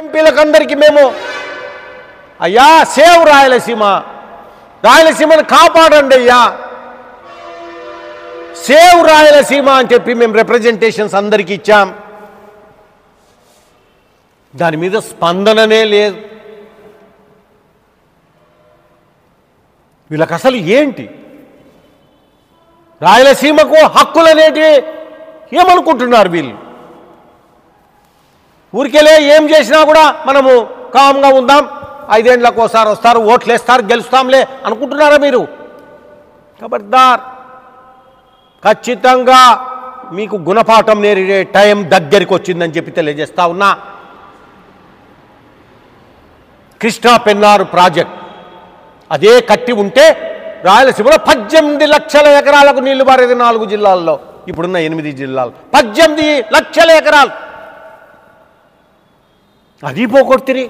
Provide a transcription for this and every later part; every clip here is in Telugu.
ఎంపీలకందరికీ మేము అయ్యా సేవ్ రాయలసీమ రాయలసీమను కాపాడండి అయ్యా సేవ్ రాయలసీమ అని చెప్పి మేము రిప్రజెంటేషన్స్ అందరికీ ఇచ్చాం దాని మీద స్పందననే లేదు వీళ్ళకి అసలు ఏంటి రాయలసీమకు హక్కులు అనేటివి ఏమనుకుంటున్నారు వీళ్ళు ఊరికెళ్ళే ఏం చేసినా కూడా మనము కామ్గా ఉందాం ఐదేండ్లకు ఒకసారి వస్తారు ఓట్లు వేస్తారు గెలుస్తాంలే అనుకుంటున్నారా మీరు ఖబర్దార్ ఖచ్చితంగా మీకు గుణపాఠం నేరే టైం దగ్గరికి వచ్చిందని చెప్పి తెలియజేస్తా ఉన్నా కృష్ణా పెన్నారు ప్రాజెక్ట్ అదే కట్టి ఉంటే రాయలసీమలో పద్దెనిమిది లక్షల ఎకరాలకు నీళ్లు పారేది నాలుగు జిల్లాల్లో ఇప్పుడున్న ఎనిమిది జిల్లాలు పద్దెనిమిది లక్షల ఎకరాలు అది పోగొడుతుంది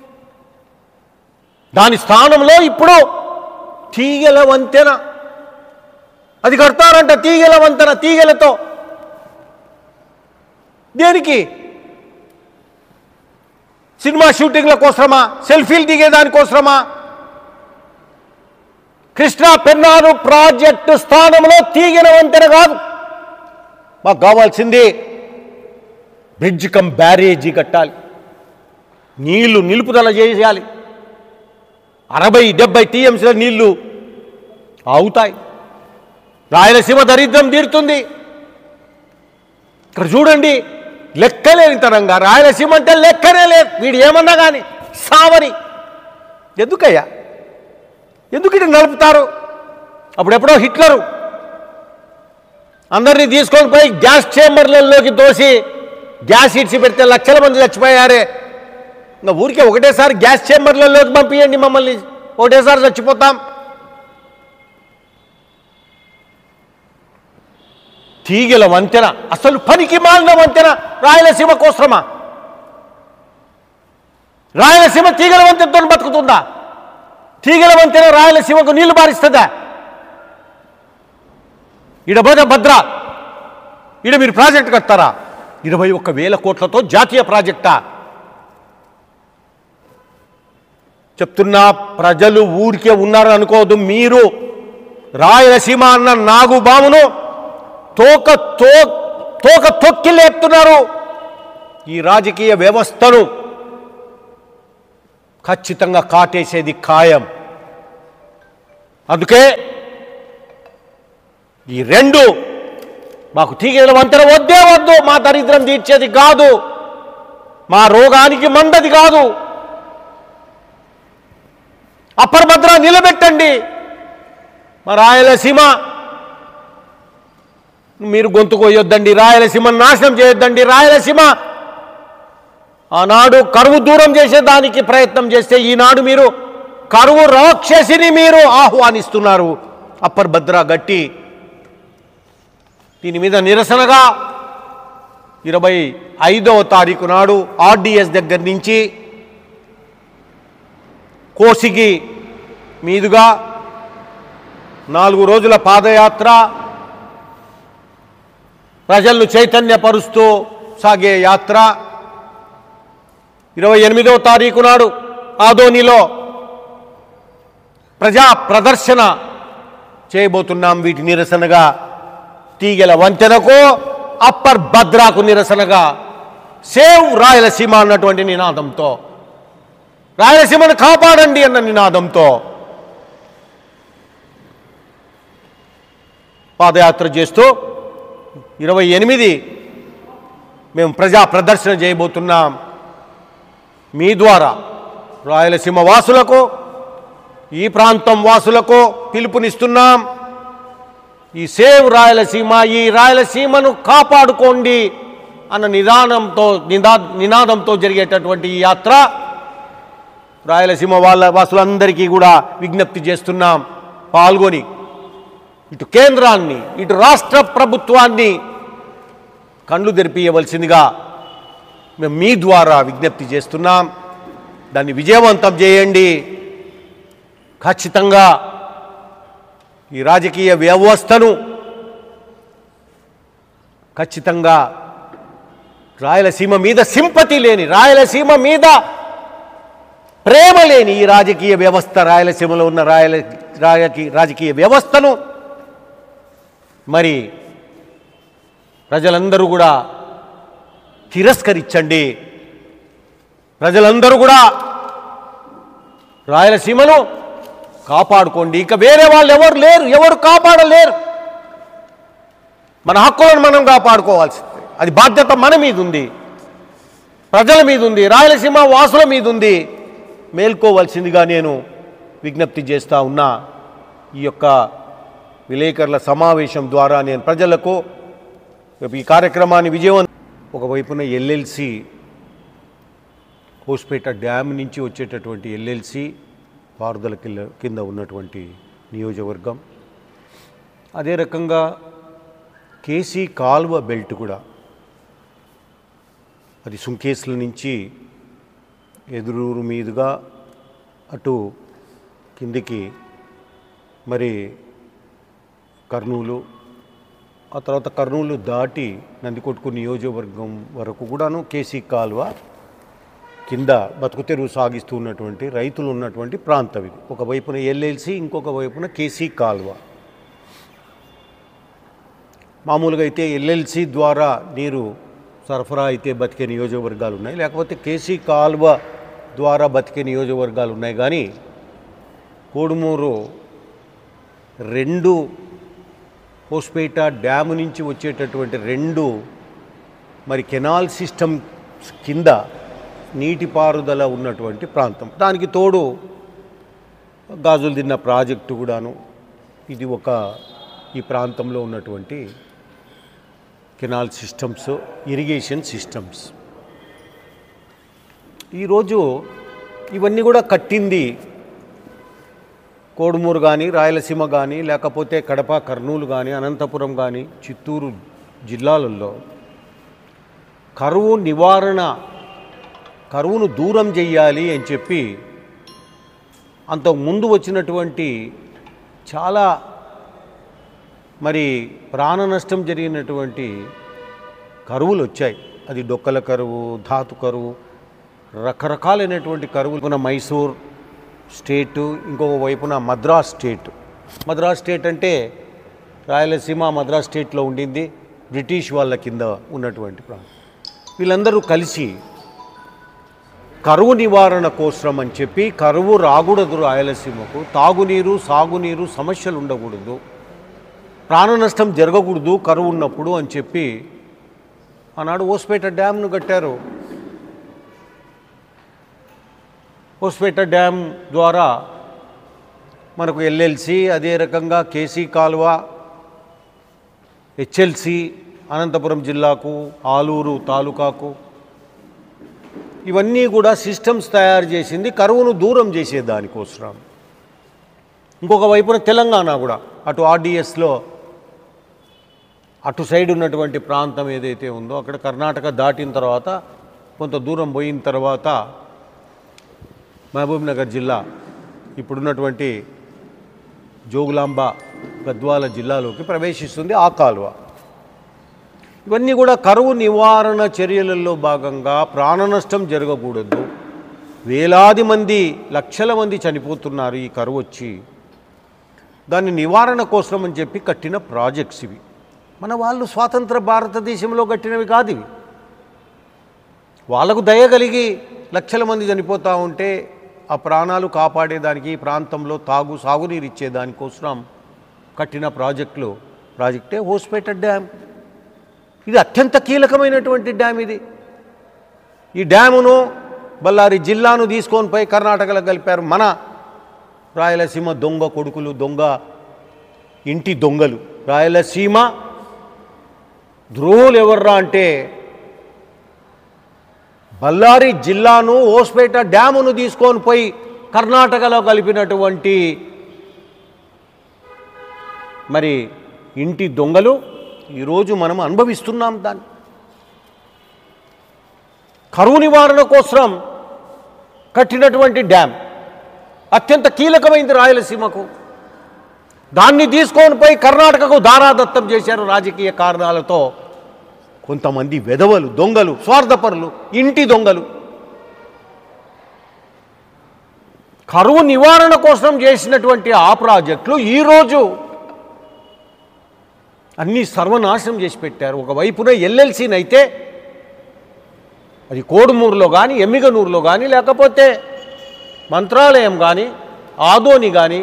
దాని స్థానంలో ఇప్పుడు తీగల వంతెన అది కడతారంట తీగల వంతెన తీగలతో దేనికి సినిమా షూటింగ్ల కోసమా సెల్ఫీలు దిగే దానికోసమా కృష్ణా పెన్నారు ప్రాజెక్టు స్థానంలో తీగిన వంతెన కాదు మాకు కావాల్సింది బ్రిడ్జ్ కమ్ బ్యారేజీ కట్టాలి నీళ్లు నిలుపుదల చేయాలి అరవై డెబ్బై టీఎంసీల నీళ్లు అవుతాయి రాయలసీమ దరిద్రం తీరుతుంది ఇక్కడ చూడండి లెక్కలేనితనంగా రాయలసీమ అంటే లెక్కనే లేదు వీడు ఏమన్నా కానీ సావని ఎందుకయ్యా ఎందుకు ఇటు నలుపుతారు అప్పుడెప్పుడో హిట్లరు అందరినీ తీసుకొని పోయి గ్యాస్ చేంబర్లలోకి తోసి గ్యాస్ ఇడ్చి పెడితే లక్షల మంది చచ్చిపోయారే ఇంకా ఊరికే ఒకటేసారి గ్యాస్ చేంబర్లలోకి పంపించండి మమ్మల్ని ఒకటేసారి చచ్చిపోతాం తీగల వంతెన అసలు పనికి మాలిన వంతెన రాయలసీమ కోసమా రాయలసీమ తీగల వంతెనతో బతుకుతుందా తీగల వంతెన రాయలసీమకు నీళ్లు బారిస్తుందా ఈడ పోతే భద్ర ఈడ మీరు ప్రాజెక్ట్ కడతారా ఇరవై ఒక్క వేల కోట్లతో జాతీయ ప్రాజెక్టా చెప్తున్నా ప్రజలు ఊరికే ఉన్నారు అనుకోవద్దు మీరు రాయలసీమ అన్న నాగుబామును తోక తో తోక తొక్కి లేపుతున్నారు ఈ రాజకీయ వ్యవస్థను ఖచ్చితంగా కాటేసేది ఖాయం అందుకే ఈ రెండు మాకు తీగల వంతెన వద్దే వద్దు మా దరిద్రం తీర్చేది కాదు మా రోగానికి మందది కాదు అపరభద్ర నిలబెట్టండి మా రాయలసీమ మీరు గొంతు కోయొద్దండి రాయలసీమ నాశనం చేయొద్దండి రాయలసీమ ఆనాడు కరువు దూరం చేసేదానికి ప్రయత్నం చేస్తే ఈనాడు మీరు కరువు రాక్షసిని మీరు ఆహ్వానిస్తున్నారు అప్పర్ భద్ర గట్టి దీని మీద నిరసనగా ఇరవై ఐదవ తారీఖు నాడు ఆర్డిఎస్ దగ్గర నుంచి కోసిగి మీదుగా నాలుగు రోజుల పాదయాత్ర ప్రజలను చైతన్యపరుస్తూ సాగే యాత్ర ఇరవై ఎనిమిదవ తారీఖు నాడు ఆదోనిలో ప్రజా ప్రదర్శన చేయబోతున్నాం వీటి నిరసనగా తీగల వంతెనకు అప్పర్ భద్రాకు నిరసనగా సేవ్ రాయలసీమ అన్నటువంటి నినాదంతో రాయలసీమను కాపాడండి అన్న నినాదంతో పాదయాత్ర చేస్తూ ఇరవై ఎనిమిది మేము ప్రజా ప్రదర్శన చేయబోతున్నాం మీ ద్వారా రాయలసీమ వాసులకు ఈ ప్రాంతం వాసులకు పిలుపునిస్తున్నాం ఈ సేవ్ రాయలసీమ ఈ రాయలసీమను కాపాడుకోండి అన్న నిదానంతో నిదా నినాదంతో జరిగేటటువంటి ఈ యాత్ర రాయలసీమ వాళ్ళ వాసులందరికీ కూడా విజ్ఞప్తి చేస్తున్నాం పాల్గొని ఇటు కేంద్రాన్ని ఇటు రాష్ట్ర ప్రభుత్వాన్ని కళ్ళు తెరిపియవలసిందిగా మేము మీ ద్వారా విజ్ఞప్తి చేస్తున్నాం దాన్ని విజయవంతం చేయండి ఖచ్చితంగా ఈ రాజకీయ వ్యవస్థను ఖచ్చితంగా రాయలసీమ మీద సింపతి లేని రాయలసీమ మీద ప్రేమ లేని ఈ రాజకీయ వ్యవస్థ రాయలసీమలో ఉన్న రాయల రాజకీయ రాజకీయ వ్యవస్థను మరి ప్రజలందరూ కూడా తిరస్కరించండి ప్రజలందరూ కూడా రాయలసీమను కాపాడుకోండి ఇక వేరే వాళ్ళు ఎవరు లేరు ఎవరు కాపాడలేరు మన హక్కులను మనం కాపాడుకోవాల్సింది అది బాధ్యత మన మీద ఉంది ప్రజల మీద ఉంది రాయలసీమ వాసుల మీద ఉంది మేల్కోవాల్సిందిగా నేను విజ్ఞప్తి చేస్తా ఉన్నా ఈ యొక్క విలేకరుల సమావేశం ద్వారా నేను ప్రజలకు ఈ కార్యక్రమాన్ని విజయవంతం ఒకవైపున ఎల్ఎల్సి హోస్పేట డ్యామ్ నుంచి వచ్చేటటువంటి ఎల్ఎల్సి పారుదల కింద కింద ఉన్నటువంటి నియోజకవర్గం అదే రకంగా కేసీ కాల్వ బెల్ట్ కూడా అది సుంకేసుల నుంచి ఎదురూరు మీదుగా అటు కిందికి మరి కర్నూలు ఆ తర్వాత కర్నూలు దాటి నందికొట్కు నియోజకవర్గం వరకు కూడాను కేసీ కాల్వ కింద బతుకు తెరువు సాగిస్తూ ఉన్నటువంటి రైతులు ఉన్నటువంటి ప్రాంతం ఇది ఒకవైపున ఎల్ఎల్సి ఇంకొక వైపున కేసీ కాల్వ మామూలుగా అయితే ఎల్ఎల్సి ద్వారా నీరు సరఫరా అయితే బతికే నియోజకవర్గాలు ఉన్నాయి లేకపోతే కేసీ కాల్వ ద్వారా బతికే నియోజకవర్గాలు ఉన్నాయి కానీ కోడుమూరు రెండు హోస్పేట డ్యాము నుంచి వచ్చేటటువంటి రెండు మరి కెనాల్ సిస్టమ్ కింద నీటిపారుదల ఉన్నటువంటి ప్రాంతం దానికి తోడు గాజులు తిన్న ప్రాజెక్టు కూడాను ఇది ఒక ఈ ప్రాంతంలో ఉన్నటువంటి కెనాల్ సిస్టమ్స్ ఇరిగేషన్ సిస్టమ్స్ ఈరోజు ఇవన్నీ కూడా కట్టింది కోడుమూరు కానీ రాయలసీమ కానీ లేకపోతే కడప కర్నూలు కానీ అనంతపురం కానీ చిత్తూరు జిల్లాలలో కరువు నివారణ కరువును దూరం చెయ్యాలి అని చెప్పి అంతకు ముందు వచ్చినటువంటి చాలా మరి ప్రాణ నష్టం జరిగినటువంటి కరువులు వచ్చాయి అది డొక్కల కరువు ధాతు కరువు రకరకాలైనటువంటి కరువులు మన మైసూర్ స్టేటు ఇంకొక వైపున మద్రాస్ స్టేట్ మద్రాస్ స్టేట్ అంటే రాయలసీమ మద్రాస్ స్టేట్లో ఉండింది బ్రిటిష్ వాళ్ళ కింద ఉన్నటువంటి ప్రాంతం వీళ్ళందరూ కలిసి కరువు నివారణ కోసం అని చెప్పి కరువు రాకూడదు రాయలసీమకు తాగునీరు సాగునీరు సమస్యలు ఉండకూడదు ప్రాణ నష్టం జరగకూడదు కరువు ఉన్నప్పుడు అని చెప్పి ఆనాడు ఓస్పేట డ్యామ్ను కట్టారు ఓస్పేట డ్యామ్ ద్వారా మనకు ఎల్ఎల్సి అదే రకంగా కేసీ కాలువ హెచ్ఎల్సి అనంతపురం జిల్లాకు ఆలూరు తాలూకాకు ఇవన్నీ కూడా సిస్టమ్స్ తయారు చేసింది కరువును దూరం చేసే దానికోసం ఇంకొక వైపున తెలంగాణ కూడా అటు ఆర్డిఎస్లో అటు సైడ్ ఉన్నటువంటి ప్రాంతం ఏదైతే ఉందో అక్కడ కర్ణాటక దాటిన తర్వాత కొంత దూరం పోయిన తర్వాత మహబూబ్ నగర్ జిల్లా ఇప్పుడున్నటువంటి జోగులాంబ గద్వాల జిల్లాలోకి ప్రవేశిస్తుంది ఆ కాలువ ఇవన్నీ కూడా కరువు నివారణ చర్యలలో భాగంగా ప్రాణ నష్టం జరగకూడదు వేలాది మంది లక్షల మంది చనిపోతున్నారు ఈ కరువు వచ్చి దాని నివారణ కోసం అని చెప్పి కట్టిన ప్రాజెక్ట్స్ ఇవి మన వాళ్ళు స్వాతంత్ర భారతదేశంలో కట్టినవి కాదు ఇవి వాళ్ళకు దయ కలిగి లక్షల మంది చనిపోతూ ఉంటే ఆ ప్రాణాలు కాపాడేదానికి ఈ ప్రాంతంలో తాగు సాగునీరు ఇచ్చేదానికోసం కట్టిన ప్రాజెక్టులు ప్రాజెక్టే హోస్పేట డ్యామ్ ఇది అత్యంత కీలకమైనటువంటి డ్యామ్ ఇది ఈ డ్యామును బళ్ళారి జిల్లాను తీసుకొని పోయి కర్ణాటకలో కలిపారు మన రాయలసీమ దొంగ కొడుకులు దొంగ ఇంటి దొంగలు రాయలసీమ ద్రోహులు ఎవర్రా అంటే బళ్ళారి జిల్లాను ఓస్పేట డ్యామును తీసుకొని పోయి కర్ణాటకలో కలిపినటువంటి మరి ఇంటి దొంగలు ఈరోజు మనం అనుభవిస్తున్నాం దాన్ని కరువు నివారణ కోసం కట్టినటువంటి డ్యామ్ అత్యంత కీలకమైంది రాయలసీమకు దాన్ని తీసుకొని పోయి కర్ణాటకకు దారాదత్తం చేశారు రాజకీయ కారణాలతో కొంతమంది వెధవలు దొంగలు స్వార్థపరులు ఇంటి దొంగలు కరువు నివారణ కోసం చేసినటువంటి ఆ ప్రాజెక్టులు ఈరోజు అన్నీ సర్వనాశనం చేసి పెట్టారు ఒకవైపున ఎల్ఎల్సీని అయితే అది కోడుమూరులో కానీ ఎమ్మిగనూరులో కానీ లేకపోతే మంత్రాలయం కానీ ఆదోని కానీ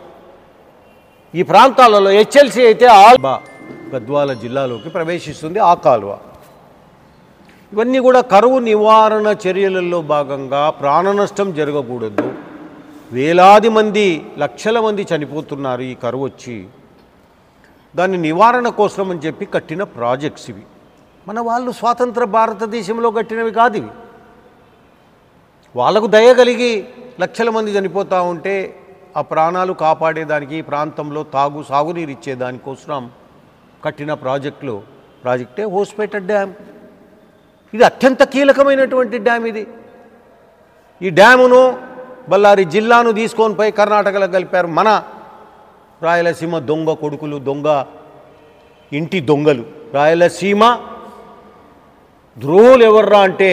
ఈ ప్రాంతాలలో హెచ్ఎల్సి అయితే ఆ బా- గద్వాల జిల్లాలోకి ప్రవేశిస్తుంది ఆ కాలువ ఇవన్నీ కూడా కరువు నివారణ చర్యలలో భాగంగా ప్రాణ నష్టం జరగకూడదు వేలాది మంది లక్షల మంది చనిపోతున్నారు ఈ కరువు వచ్చి దాని నివారణ కోసం అని చెప్పి కట్టిన ప్రాజెక్ట్స్ ఇవి మన వాళ్ళు స్వాతంత్ర భారతదేశంలో కట్టినవి కాదు ఇవి వాళ్ళకు దయ కలిగి లక్షల మంది చనిపోతూ ఉంటే ఆ ప్రాణాలు కాపాడేదానికి ఈ ప్రాంతంలో తాగు సాగునీరు ఇచ్చేదానికోసం కట్టిన ప్రాజెక్టులు ప్రాజెక్టే హోస్పేట డ్యామ్ ఇది అత్యంత కీలకమైనటువంటి డ్యామ్ ఇది ఈ డ్యామును బళ్ళారి జిల్లాను తీసుకొని పోయి కర్ణాటకలో కలిపారు మన రాయలసీమ దొంగ కొడుకులు దొంగ ఇంటి దొంగలు రాయలసీమ ద్రోహులు ఎవర్రా అంటే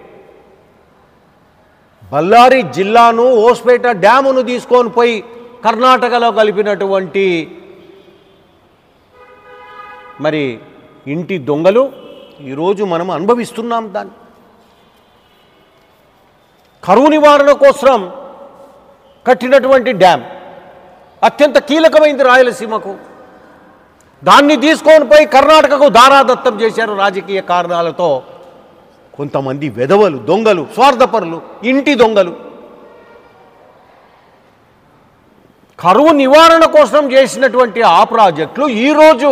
బళ్ళారి జిల్లాను ఓస్పేట డ్యామును తీసుకొని పోయి కర్ణాటకలో కలిపినటువంటి మరి ఇంటి దొంగలు ఈరోజు మనం అనుభవిస్తున్నాం దాన్ని కరువు నివారణ కోసం కట్టినటువంటి డ్యామ్ అత్యంత కీలకమైంది రాయలసీమకు దాన్ని తీసుకొని పోయి కర్ణాటకకు దారాదత్తం చేశారు రాజకీయ కారణాలతో కొంతమంది వెధవలు దొంగలు స్వార్థపరులు ఇంటి దొంగలు కరువు నివారణ కోసం చేసినటువంటి ఆ ప్రాజెక్టులు ఈరోజు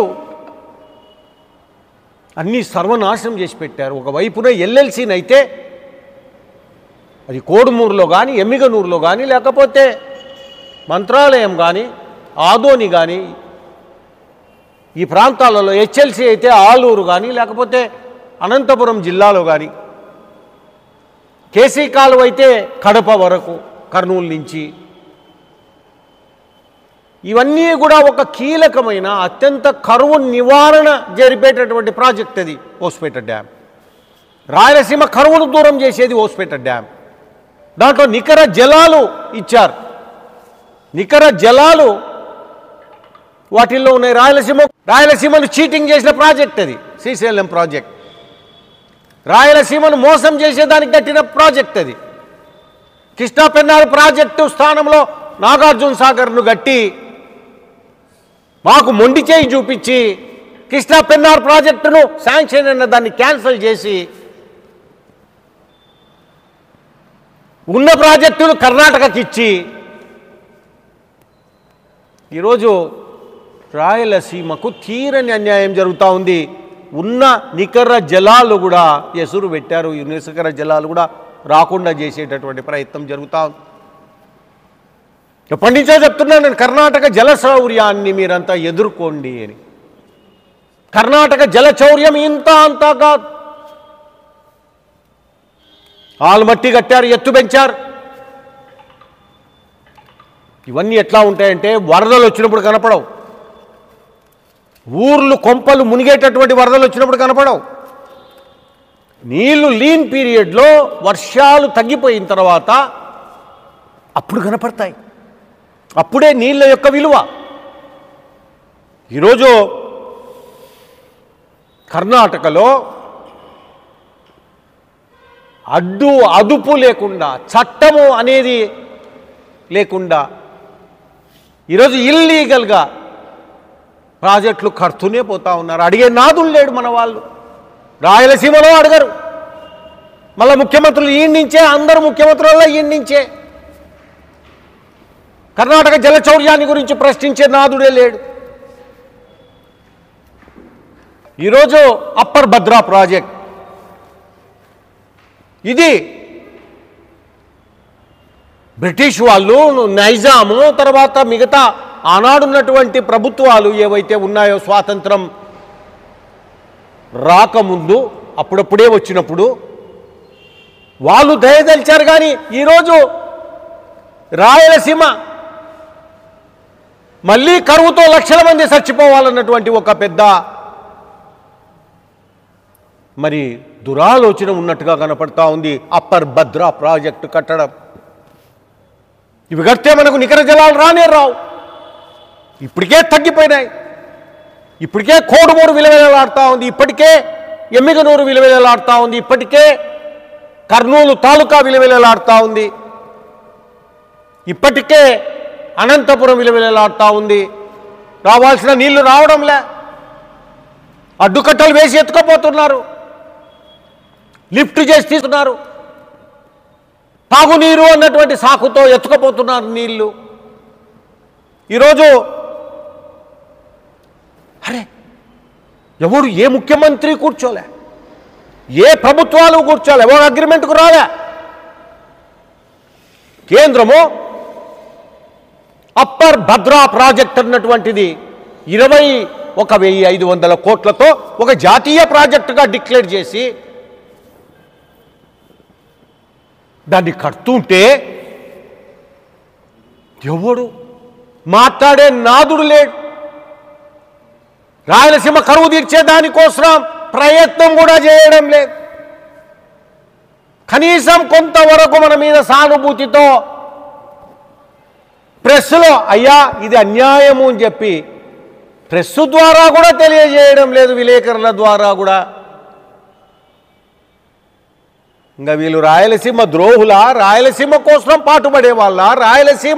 అన్నీ సర్వనాశనం చేసి పెట్టారు ఒకవైపున ఎల్ఎల్సీని అయితే అది కోడుమూరులో కానీ ఎమ్మిగనూరులో కానీ లేకపోతే మంత్రాలయం కానీ ఆదోని కానీ ఈ ప్రాంతాలలో హెచ్ఎల్సి అయితే ఆలూరు కానీ లేకపోతే అనంతపురం జిల్లాలో కానీ కేసీ కాలువ అయితే కడప వరకు కర్నూలు నుంచి ఇవన్నీ కూడా ఒక కీలకమైన అత్యంత కరువు నివారణ జరిపేటటువంటి ప్రాజెక్ట్ అది ఓస్పేట డ్యామ్ రాయలసీమ కరువును దూరం చేసేది ఓస్పేట డ్యామ్ దాంట్లో నికర జలాలు ఇచ్చారు నికర జలాలు వాటిల్లో ఉన్నాయి రాయలసీమ రాయలసీమను చీటింగ్ చేసిన ప్రాజెక్ట్ అది శ్రీశైలం ప్రాజెక్ట్ రాయలసీమను మోసం చేసేదానికి కట్టిన ప్రాజెక్ట్ అది కృష్ణా పెన్నారు ప్రాజెక్టు స్థానంలో నాగార్జున సాగర్ను గట్టి మాకు మొండి చేయి చూపించి కృష్ణా పెన్నార్ ప్రాజెక్టును శాంక్షన్ అయిన దాన్ని క్యాన్సిల్ చేసి ఉన్న ప్రాజెక్టును కర్ణాటకకి ఇచ్చి ఈరోజు రాయలసీమకు తీరని అన్యాయం జరుగుతూ ఉంది ఉన్న నికర జలాలు కూడా ఎసురు పెట్టారు ఈ నికర జలాలు కూడా రాకుండా చేసేటటువంటి ప్రయత్నం జరుగుతూ ఉంది ఎప్పటి నుంచో చెప్తున్నాను నేను కర్ణాటక జల శౌర్యాన్ని మీరంతా ఎదుర్కోండి అని కర్ణాటక జల చౌర్యం ఇంత అంతా కాదు వాళ్ళు మట్టి కట్టారు ఎత్తు పెంచారు ఇవన్నీ ఎట్లా ఉంటాయంటే వరదలు వచ్చినప్పుడు కనపడవు ఊర్లు కొంపలు మునిగేటటువంటి వరదలు వచ్చినప్పుడు కనపడవు నీళ్లు లీన్ పీరియడ్లో వర్షాలు తగ్గిపోయిన తర్వాత అప్పుడు కనపడతాయి అప్పుడే నీళ్ళ యొక్క విలువ ఈరోజు కర్ణాటకలో అడ్డు అదుపు లేకుండా చట్టము అనేది లేకుండా ఈరోజు ఇల్లీగల్గా ప్రాజెక్టులు కడుతూనే పోతా ఉన్నారు అడిగే నాదులు లేడు మన వాళ్ళు రాయలసీమలో అడగరు మళ్ళీ ముఖ్యమంత్రులు ఈ నుంచే అందరు ముఖ్యమంత్రులలో ఈ నుంచే కర్ణాటక జల చౌర్యాన్ని గురించి ప్రశ్నించే నాదుడే లేడు ఈరోజు అప్పర్ భద్రా ప్రాజెక్ట్ ఇది బ్రిటిష్ వాళ్ళు నైజాము తర్వాత మిగతా ఆనాడున్నటువంటి ప్రభుత్వాలు ఏవైతే ఉన్నాయో స్వాతంత్రం రాకముందు అప్పుడప్పుడే వచ్చినప్పుడు వాళ్ళు దయదలిచారు కానీ ఈరోజు రాయలసీమ మళ్ళీ కరువుతో లక్షల మంది చచ్చిపోవాలన్నటువంటి ఒక పెద్ద మరి దురాలోచన ఉన్నట్టుగా కనపడతా ఉంది అప్పర్ భద్రా ప్రాజెక్టు కట్టడం ఇవి కడితే మనకు నికర జలాలు రానే రావు ఇప్పటికే తగ్గిపోయినాయి ఇప్పటికే కోడుమూరు విలువలాడుతూ ఉంది ఇప్పటికే ఎమ్మిగనూరు విలువలాడుతూ ఉంది ఇప్పటికే కర్నూలు తాలూకా విలువలాడుతూ ఉంది ఇప్పటికే అనంతపురం విలువలాడుతూ ఉంది రావాల్సిన నీళ్లు రావడంలే అడ్డుకట్టలు వేసి ఎత్తుకపోతున్నారు లిఫ్ట్ చేసి తీస్తున్నారు తాగునీరు అన్నటువంటి సాకుతో ఎత్తుకపోతున్నారు నీళ్లు ఈరోజు అరే ఎవడు ఏ ముఖ్యమంత్రి కూర్చోలే ఏ ప్రభుత్వాలు కూర్చోలే ఎవరు అగ్రిమెంట్కు రాలే కేంద్రము అప్పర్ భద్రా ప్రాజెక్ట్ అన్నటువంటిది ఇరవై ఒక వెయ్యి ఐదు వందల కోట్లతో ఒక జాతీయ ప్రాజెక్టుగా డిక్లేర్ చేసి దాన్ని కడుతుంటే ఎవడు మాట్లాడే నాదుడు లేడు రాయలసీమ కరువు తీర్చే దానికోసం ప్రయత్నం కూడా చేయడం లేదు కనీసం కొంతవరకు మన మీద సానుభూతితో ప్రెస్లో అయ్యా ఇది అన్యాయము అని చెప్పి ప్రెస్ ద్వారా కూడా తెలియజేయడం లేదు విలేకరుల ద్వారా కూడా ఇంకా వీళ్ళు రాయలసీమ ద్రోహుల రాయలసీమ కోసం పాటుపడే వాళ్ళ రాయలసీమ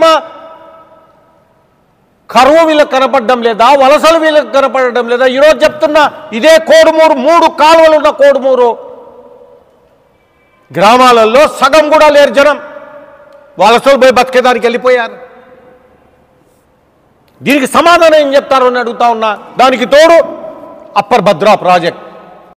కరువు వీళ్ళకి కనపడడం లేదా వలసలు వీళ్ళకి కనపడడం లేదా ఈరోజు చెప్తున్నా ఇదే కోడుమూరు మూడు కాలువలు ఉన్న కోడుమూరు గ్రామాలలో సగం కూడా లేరు జనం వలసలు పోయి బతికేదానికి వెళ్ళిపోయారు దీనికి సమాధానం ఏం చెప్తారు అని అడుగుతా ఉన్నా దానికి తోడు అప్పర్ భద్రా ప్రాజెక్ట్